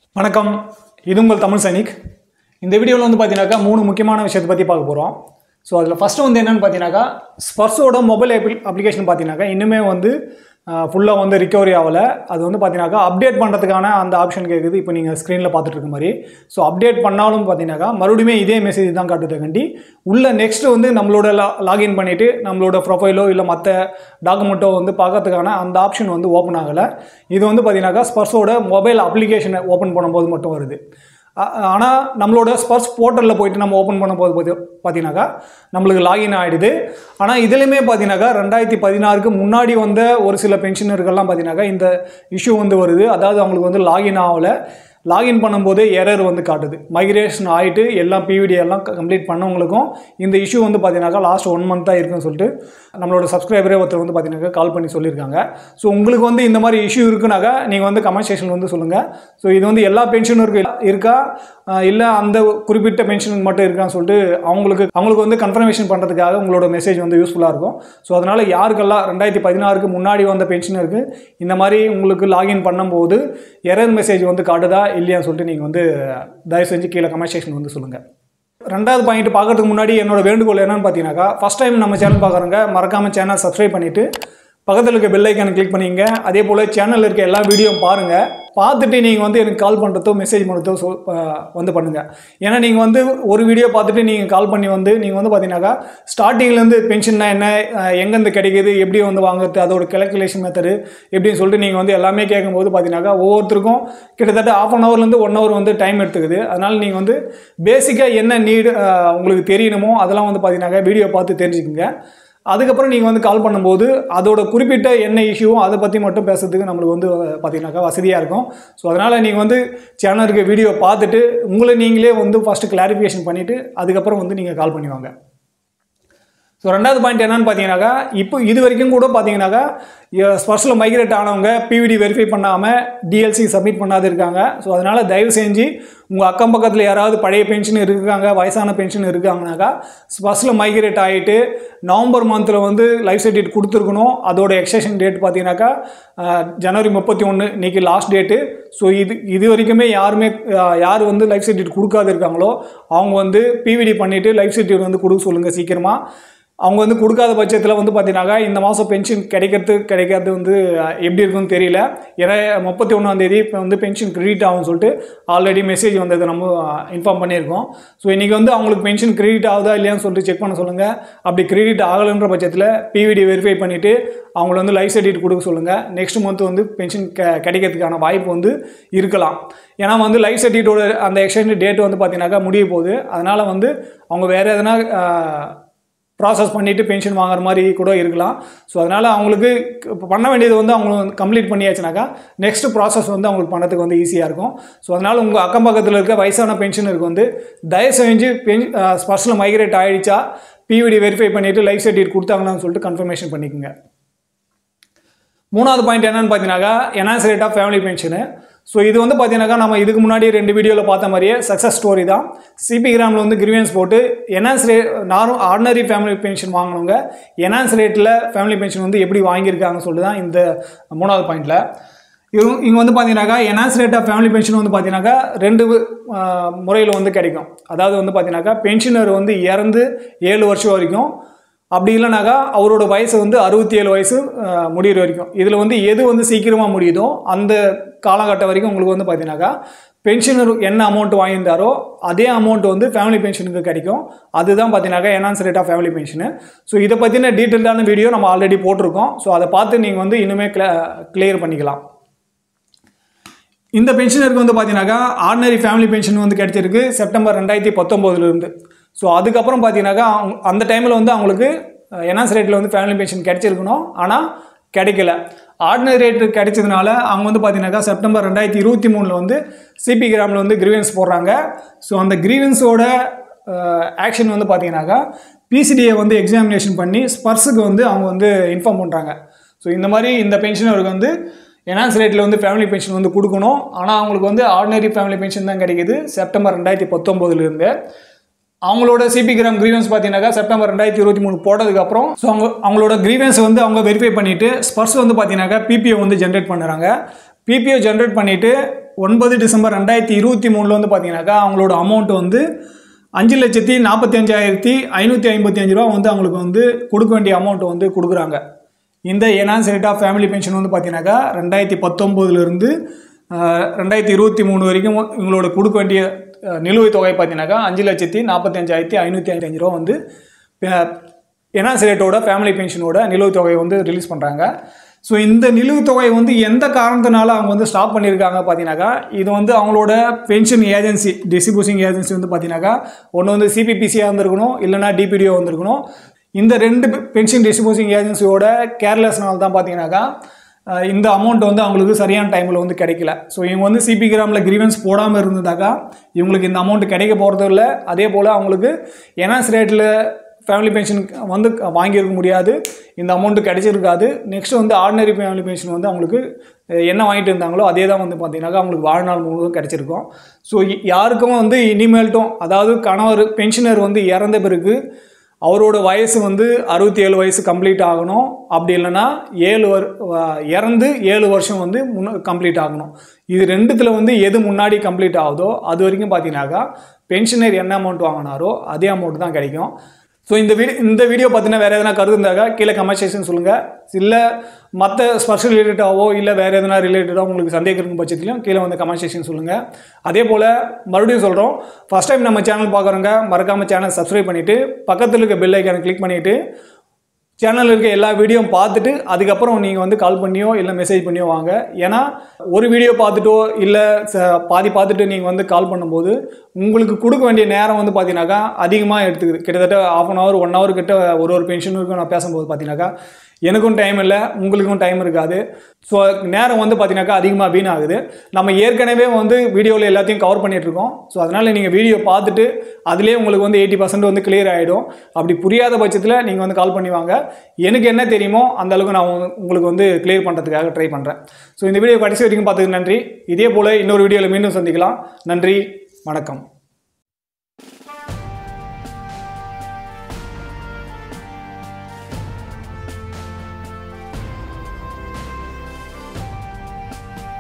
வணக்கம் இது உங்கள் தமிழ் சைனிக் இந்த வீடியோவில் வந்து பார்த்தீங்கன்னாக்கா மூணு முக்கியமான விஷயத்தை பற்றி பார்க்க போகிறோம் ஸோ அதில் ஃபஸ்ட்டு வந்து என்னென்னு பார்த்தீங்கன்னாக்கா ஸ்பர்ஸோட மொபைல் அப்ளிகேஷன் பார்த்தீங்கன்னாக்கா இன்னுமே வந்து ஃபுல்லாக வந்து ரிகவரி ஆகலை அது வந்து பார்த்தீங்கன்னாக்கா அப்டேட் பண்ணுறதுக்கான அந்த ஆப்ஷன் கேட்குது இப்போ நீங்கள் ஸ்க்ரீனில் பார்த்துட்டு இருக்க மாதிரி ஸோ அப்டேட் பண்ணாலும் பார்த்தீங்கன்னாக்கா மறுபடியும் இதே மெசேஜ் தான் காட்டுறதுக்காண்டி உள்ள நெக்ஸ்ட் வந்து நம்மளோட லா லாகின் பண்ணிவிட்டு நம்மளோட ப்ரொஃபைலோ இல்லை மற்ற டாக்குமெண்ட்டோ வந்து பார்க்கறதுக்கான அந்த ஆப்ஷன் வந்து ஓப்பன் ஆகலை இது வந்து பார்த்தீங்கன்னாக்கா ஸ்பர்ஸோட மொபைல் அப்ளிகேஷனை ஓப்பன் பண்ணும்போது மட்டும் வருது ஆனால் நம்மளோட ஸ்பர்ஸ் போர்ட்டலில் போயிட்டு நம்ம ஓப்பன் பண்ணும்போது பார்த்தி பார்த்தீங்கன்னாக்கா நம்மளுக்கு லாகின் ஆகிடுது ஆனால் இதுலையுமே பார்த்தீங்கன்னாக்கா ரெண்டாயிரத்தி பதினாறுக்கு முன்னாடி வந்த ஒரு சில பென்ஷனர்கள்லாம் பார்த்தீங்கன்னாக்கா இந்த இஷ்யூ வந்து வருது அதாவது அவங்களுக்கு வந்து லாகின் ஆகலை லாகின் பண்ணும்போது எரர் வந்து காட்டுது மைக்ரேஷன் ஆகிட்டு எல்லாம் பிவிடி எல்லாம் கம்ப்ளீட் பண்ணவங்களுக்கும் இந்த இஷ்யூ வந்து பார்த்தீங்கன்னாக்கா லாஸ்ட் ஒன் மந்த்தாக இருக்குன்னு சொல்லிட்டு நம்மளோட சப்ஸ்கிரைபரே ஒருத்தர் வந்து பார்த்தீங்கன்னாக்கா கால் பண்ணி சொல்லியிருக்காங்க ஸோ உங்களுக்கு வந்து இந்த மாதிரி இஷ்யூ இருக்குனாக்கா நீங்கள் வந்து கமெண்ட் செக்ஷன் வந்து சொல்லுங்கள் ஸோ இது வந்து எல்லா பென்ஷனருக்கு இருக்கா இல்லை அந்த குறிப்பிட்ட பென்ஷனுக்கு மட்டும் இருக்கான்னு சொல்லிட்டு அவங்களுக்கு அவங்களுக்கு வந்து கன்ஃபர்மேஷன் பண்ணுறதுக்காக உங்களோட மெசேஜ் வந்து யூஸ்ஃபுல்லாக இருக்கும் ஸோ அதனால் யாருக்கெல்லாம் ரெண்டாயிரத்தி பதினாறுக்கு முன்னாடி வந்த பென்ஷனருக்கு இந்த மாதிரி உங்களுக்கு லாகின் பண்ணும்போது எரர் மெசேஜ் வந்து காட்டுதா இல்லையான்னு சொல்லிட்டு நீங்கள் வந்து தயவு செஞ்சு கீழே கமெண்ட் செக்ஷன் வந்து சொல்லுங்கள் ரெண்டாவது பாயிண்ட் பார்க்கறதுக்கு முன்னாடி என்னோட வேண்டுகோள் என்னன்னு பார்த்தீங்கன்னாக்கா ஃபஸ்ட் டைம் நம்ம சேனல் பார்க்குறவங்க மறக்காமல் சேனல் சப்ஸ்கிரைப் பண்ணிவிட்டு பக்கத்தில் இருக்க பெல் ஐக்கானை கிளிக் பண்ணிங்க அதே போல் சேனலில் இருக்க எல்லா வீடியோவும் பாருங்கள் பார்த்துட்டு நீங்கள் வந்து எனக்கு கால் பண்ணுறதோ மெசேஜ் பண்ணுறதோ சொல் வந்து பண்ணுங்கள் ஏன்னா நீங்கள் வந்து ஒரு வீடியோ பார்த்துட்டு நீங்கள் கால் பண்ணி வந்து நீங்கள் வந்து பார்த்தீங்கன்னாக்கா ஸ்டார்டிங்லேருந்து பென்ஷன்னா என்ன எங்கேருந்து கிடைக்கிது எப்படி வந்து வாங்குறது அதோட கேல்குலேஷன் மெத்தடு எப்படின்னு சொல்லிட்டு நீங்கள் வந்து எல்லாமே கேட்கும்போது பார்த்தீங்கன்னாக்கா ஒவ்வொருத்தருக்கும் கிட்டத்தட்ட ஆஃப் அன் ஹவர்லேருந்து ஒன் ஹவர் வந்து டைம் எடுத்துக்குது அதனால் நீங்கள் வந்து பேசிக்காக என்ன நீடு உங்களுக்கு தெரியணுமோ அதெல்லாம் வந்து பார்த்தீங்கன்னாக்கா வீடியோ பார்த்து தெரிஞ்சுக்கோங்க அதுக்கப்புறம் நீங்கள் வந்து கால் பண்ணும்போது அதோட குறிப்பிட்ட என்ன இஷ்யூவும் அதை பற்றி மட்டும் பேசுறதுக்கு நம்மளுக்கு வந்து பார்த்தீங்கன்னாக்கா வசதியாக இருக்கும் ஸோ அதனால் நீங்கள் வந்து சேனலுக்கு வீடியோ பார்த்துட்டு உங்களை நீங்களே வந்து ஃபஸ்ட்டு கிளாரிஃபிகேஷன் பண்ணிவிட்டு அதுக்கப்புறம் வந்து நீங்கள் கால் பண்ணுவாங்க ஸோ ரெண்டாவது பாயிண்ட் என்னன்னு பார்த்தீங்கன்னாக்கா இப்போ இது வரைக்கும் கூட பார்த்தீங்கன்னாக்கா ஸ்பர்ஸில் மைக்ரேட் ஆனவங்க பிவிடி வெரிஃபை பண்ணாமல் டிஎல்சி சப்மிட் பண்ணாது இருக்காங்க ஸோ அதனால் தயவு செஞ்சு உங்கள் அக்கம் பக்கத்தில் யாராவது பழைய பென்ஷன் இருக்காங்க வயசான பென்ஷன் இருக்காங்கனாக்கா ஸ்பர்ஸில் மைக்ரேட் ஆகிட்டு நவம்பர் மந்தில் வந்து லைஃப் சர்டிஃபிகேட் கொடுத்துருக்கணும் அதோட எக்ஸ்டேஷன் டேட் பார்த்தீங்கன்னாக்கா ஜனவரி முப்பத்தி ஒன்று இன்றைக்கி லாஸ்ட் டேட்டு ஸோ இது இது வரைக்குமே யாருமே யார் வந்து லைஃப் சர்டிஃபிகேட் கொடுக்காது இருக்காங்களோ அவங்க வந்து பிவிடி பண்ணிவிட்டு லைஃப் சர்டிஃபிகேட் வந்து கொடுக்க சொல்லுங்கள் சீக்கிரமாக அவங்க வந்து கொடுக்காத பட்சத்தில் வந்து பார்த்தீங்கன்னாக்கா இந்த மாதம் பென்ஷன் கிடைக்கிறது கிடைக்காது வந்து எப்படி இருக்குன்னு தெரியல ஏன்னா முப்பத்தி ஒன்றாந்தேதி இப்போ வந்து பென்ஷன் கிரெடிட் ஆகும்னு சொல்லிட்டு ஆல்ரெடி மெசேஜ் வந்தது நம்ம இன்ஃபார்ம் பண்ணியிருக்கோம் ஸோ இன்றைக்கி வந்து அவங்களுக்கு பென்ஷன் கிரெடிட் ஆகுதா இல்லையான்னு சொல்லிட்டு செக் பண்ண சொல்லுங்கள் அப்படி கிரெடிட் ஆகலைன்ற பட்சத்தில் பிவிடி வெரிஃபை பண்ணிவிட்டு அவங்கள வந்து லைஃப் சர்டிஃபிகேட் கொடுக்க சொல்லுங்கள் நெக்ஸ்ட் மந்த் வந்து பென்ஷன் க கிடைக்கிறதுக்கான வாய்ப்பு வந்து இருக்கலாம் ஏன்னா வந்து லைஃப் சர்டிஃபிகேட்டோட அந்த எக்ஸ்டெண்ட் டேட் வந்து பார்த்தீங்கன்னாக்கா முடிய போகுது அதனால் வந்து அவங்க வேறு எதனா ப்ராசஸ் பண்ணிவிட்டு பென்ஷன் வாங்குற மாதிரி கூட இருக்கலாம் ஸோ அதனால் அவங்களுக்கு பண்ண வேண்டியது வந்து அவங்க கம்ப்ளீட் பண்ணியாச்சுனாக்கா நெக்ஸ்ட் ப்ராசஸ் வந்து அவங்களுக்கு பண்ணுறதுக்கு வந்து ஈஸியாக இருக்கும் ஸோ அதனால் உங்கள் அக்கம் பக்கத்தில் இருக்க வயசான பென்ஷனருக்கு வந்து தயவு செஞ்சு பென் ஸ்பர்ஸில் மைக்ரேட் ஆகிடுச்சா பிவிடி வெரிஃபை பண்ணிவிட்டு லைஃப் சர்டிஃபிகேட் கொடுத்தாங்களான்னு சொல்லிட்டு கன்ஃபர்மேஷன் பண்ணிக்கோங்க மூணாவது பாயிண்ட் என்னன்னு பார்த்தீங்கன்னாக்கா enhance rate of family pension so இது வந்து பார்த்தீங்கன்னாக்கா நம்ம இதுக்கு முன்னாடி ரெண்டு வீடியோவில் பார்த்த மாதிரியே சக்ஸஸ் ஸ்டோரி தான் சிபி கிராமில் வந்து கிரிவியன்ஸ் போட்டு enhanced rate normal ordinary family pension வாங்கினவங்க என்ஹான்ஸ் ரேட்டில் ஃபேமிலி பென்ஷன் வந்து எப்படி வாங்கியிருக்காங்கன்னு சொல்லிட்டு தான் இந்த மூணாவது பாயிண்டில் இவங்க இங்கே வந்து பார்த்தீங்கன்னாக்கா enhance rate of family pension வந்து பார்த்தீங்கன்னாக்கா ரெண்டு முறையில் வந்து கிடைக்கும் அதாவது வந்து பார்த்தீங்கன்னாக்கா பென்ஷனர் வந்து இறந்து ஏழு வருஷம் வரைக்கும் அப்படி இல்லைனாக்கா அவரோட வயசு வந்து அறுபத்தி ஏழு வயசு முடிகிற வரைக்கும் இதில் வந்து எது வந்து சீக்கிரமாக முடியுதோ அந்த காலகட்டம் வரைக்கும் உங்களுக்கு வந்து பார்த்தீங்கன்னாக்கா பென்ஷனர் என்ன அமௌண்ட் வாங்கியிருந்தாரோ அதே அமௌண்ட் வந்து ஃபேமிலி பென்ஷனுக்கு கிடைக்கும் அதுதான் பார்த்தீங்கன்னாக்கா enhance rate of family pension so இதை பற்றின டீட்டெயில்டான வீடியோ நம்ம ஆல்ரெடி போட்டிருக்கோம் ஸோ அதை பார்த்து நீங்கள் வந்து இன்னுமே கிளியர் பண்ணிக்கலாம் இந்த பென்ஷனருக்கு வந்து பார்த்தீங்கன்னாக்கா ஆர்டினரி ஃபேமிலி பென்ஷன் வந்து கிடைச்சிருக்கு செப்டம்பர் ரெண்டாயிரத்தி பத்தொம்போதுலேருந்து ஸோ அதுக்கப்புறம் பார்த்தீங்கன்னாக்கா அந்த டைமில் வந்து அவங்களுக்கு என்ஆஸ் ரேட்டில் வந்து ஃபேமிலி பென்ஷன் கிடைச்சிருக்கணும் ஆனால் கிடைக்கல ஆர்டினரி ரேட்டு கிடைச்சதுனால அவங்க வந்து பார்த்தீங்கன்னாக்கா செப்டம்பர் ரெண்டாயிரத்தி இருபத்தி மூணில் வந்து சிபி கிராமில் வந்து கிரீவன்ஸ் போடுறாங்க ஸோ அந்த கிரீவன்ஸோட ஆக்ஷன் வந்து பார்த்தீங்கன்னாக்கா பிசிடியை வந்து எக்ஸாமினேஷன் பண்ணி ஸ்பர்ஸுக்கு வந்து அவங்க வந்து இன்ஃபார்ம் பண்ணுறாங்க ஸோ இந்த மாதிரி இந்த பென்ஷனருக்கு வந்து என்ஹான்ஸ் ரேட்டில் வந்து ஃபேமிலி பென்ஷன் வந்து கொடுக்கணும் ஆனால் அவங்களுக்கு வந்து ஆர்டினரி ஃபேமிலி பென்ஷன் தான் கிடைக்குது செப்டம்பர் ரெண்டாயிரத்தி பத்தொம்போதுலேருந்து அவங்களோட சிபி கிராம் கிரீவன்ஸ் பார்த்தீங்கன்னாக்கா செப்டம்பர் ரெண்டாயிரத்தி இருபத்தி மூணு போட்டதுக்கப்புறம் ஸோ அவங்க அவங்களோட கிரீவன்ஸ் வந்து அவங்க வெரிஃபை பண்ணிவிட்டு ஸ்பர்ஸ் வந்து பார்த்தீங்கன்னாக்கா பிபிஓ வந்து ஜென்ரேட் பண்ணுறாங்க பிபிஓ ஜென்ரேட் பண்ணிவிட்டு ஒன்பது டிசம்பர் ரெண்டாயிரத்தி இருபத்தி மூணில் வந்து பார்த்தீங்கன்னாக்கா அவங்களோட அமௌண்ட் வந்து அஞ்சு லட்சத்தி நாற்பத்தி அஞ்சாயிரத்தி ஐநூற்றி ஐம்பத்தி அஞ்சு ரூபா வந்து அவங்களுக்கு வந்து கொடுக்க வேண்டிய அமௌண்ட் வந்து கொடுக்குறாங்க இந்த enhanced rate of family pension வந்து பார்த்தீங்கன்னாக்கா ரெண்டாயிரத்தி பத்தொம்போதுலேருந்து ரெண்டாயிரத்தி இருபத்தி மூணு வரைக்கும் இவங்களோட கொடுக்க வேண்டிய அஹ், நிலுவைத் தொகை பார்த்தீங்கன்னாக்கா அஞ்சு லட்சத்தி நாற்பத்தி அஞ்சாயிரத்தி ஐநூற்றி ஐம்பத்தஞ்சு ரூபா வந்து எனான்ஸ் ரேட்டோட ஃபேமிலி பென்ஷனோட நிலுவைத் தொகையை வந்து ரிலீஸ் பண்ணுறாங்க ஸோ இந்த நிலுவைத் தொகை வந்து எந்த காரணத்தினால அவங்க வந்து ஸ்டாப் பண்ணியிருக்காங்க பார்த்தீங்கன்னாக்கா இது வந்து அவங்களோட பென்ஷன் ஏஜென்சி டிஸ்ட்ரிபியூஷன் ஏஜென்சி வந்து பார்த்தீங்கன்னாக்கா ஒன்று வந்து சிபிபிசியாக இருந்திருக்கணும் இல்லைனா டிபிடிஓ வந்திருக்கணும் இந்த ரெண்டு பென்ஷன் டிஸ்ட்ரிபியூஷன் ஏஜென்சியோட கேர்லெஸ்னால தான் பார்த்தீங்கன்னாக்கா அஹ், இந்த அமௌண்ட் வந்து அவங்களுக்கு சரியான டைமில் வந்து கிடைக்கல ஸோ இவங்க வந்து சிபி கிராமில் கிரீவன்ஸ் போடாமல் இருந்ததாக்கா இவங்களுக்கு இந்த அமௌண்ட் கிடைக்க போகிறது இல்லை அதே போல் அவங்களுக்கு என்எஸ் ரேட்டில் ஃபேமிலி பென்ஷன் வந்து வாங்கியிருக்க முடியாது இந்த அமௌண்ட்டு கிடைச்சிருக்காது நெக்ஸ்ட் வந்து ஆர்டினரி ஃபேமிலி பென்ஷன் வந்து அவங்களுக்கு அஹ், என்ன வாங்கிட்டு இருந்தாங்களோ அதே தான் வந்து பார்த்தீங்கன்னாக்கா அவங்களுக்கு வாழ்நாள் முழுவதும் கிடைச்சிருக்கும் ஸோ யாருக்கும் வந்து இனிமேல்ட்டும் அதாவது கணவர் பென்ஷனர் வந்து இறந்த பிறகு அவரோட வயசு வந்து அறுபத்தி ஏழு வயசு கம்ப்ளீட் ஆகணும் அப்படி இல்லைன்னா ஏழு வர் வ- இறந்து ஏழு வருஷம் வந்து முன்ன கம்ப்ளீட் ஆகணும் இது ரெண்டுத்தில் வந்து எது முன்னாடி கம்ப்ளீட் ஆகுதோ அது வரைக்கும் பார்த்தீங்கன்னாக்கா பென்ஷனர் என்ன அமௌண்ட் வாங்கினாரோ அதே அமௌண்ட் தான் கிடைக்கும் ஸோ இந்த வீடியோ இந்த வீடியோ பார்த்தீங்கன்னா வேறு எதனா கருத்து இருந்தாக்கா கீழே கமெண்ட் செக்ஷன் சொல்லுங்கள் இல்லை மற்ற ஸ்பெஷல் ரிலேட்டடாவோ இல்லை வேறு எதனா ரிலேட்டடாக உங்களுக்கு சந்தேகம் இருக்கும் பட்சத்துலையும் கீழே வந்து கமெண்ட் செக்ஷன் சொல்லுங்கள் அதே போல் மறுபடியும் சொல்கிறோம் ஃபஸ்ட் டைம் நம்ம சேனல் பார்க்குறவங்க மறக்காமல் சேனல் சப்ஸ்கிரைப் பண்ணிவிட்டு பக்கத்தில் இருக்க பெல் ஐக்கானை கிளிக் பண்ணிவிட்டு சேனலில் இருக்க எல்லா வீடியோவும் பார்த்துட்டு அதுக்கப்புறம் நீங்கள் வந்து கால் பண்ணியோ இல்லை மெசேஜ் பண்ணியோ வாங்க ஏன்னா ஒரு வீடியோ பார்த்துட்டோ இல்லை ச பாதி பார்த்துட்டு நீங்கள் வந்து கால் பண்ணும்போது உங்களுக்கு கொடுக்க வேண்டிய நேரம் வந்து பார்த்தீங்கன்னாக்கா அதிகமாக எடுத்துக்குது கிட்டத்தட்ட half an hour one hour கிட்ட ஒரு ஒரு பென்ஷனுக்கும் நான் பேசும்போது பார்த்தீங்கன்னாக்கா எனக்கும் டைம் இல்லை உங்களுக்கும் டைம் இருக்காது ஸோ நேரம் வந்து பார்த்தீங்கன்னாக்கா அதிகமாக வீணாகுது நம்ம ஏற்கனவே வந்து வீடியோவில் எல்லாத்தையும் கவர் பண்ணிட்டு இருக்கோம் ஸோ அதனால் நீங்கள் வீடியோ பார்த்துட்டு அதுலேயே உங்களுக்கு வந்து எயிட்டி பர்சன்ட் வந்து கிளியர் ஆகிடும் அப்படி புரியாத பட்சத்தில் நீங்கள் வந்து கால் பண்ணி வாங்க எனக்கு என்ன தெரியுமோ அந்த அளவுக்கு நான் உங்க- உங்களுக்கு வந்து கிளியர் பண்ணுறதுக்காக ட்ரை பண்ணுறேன் ஸோ இந்த வீடியோ கடைசி வரைக்கும் பார்த்ததுக்கு நன்றி இதே போல் இன்னொரு வீடியோவில் மீண்டும் சந்திக்கலாம் நன்றி வணக்கம்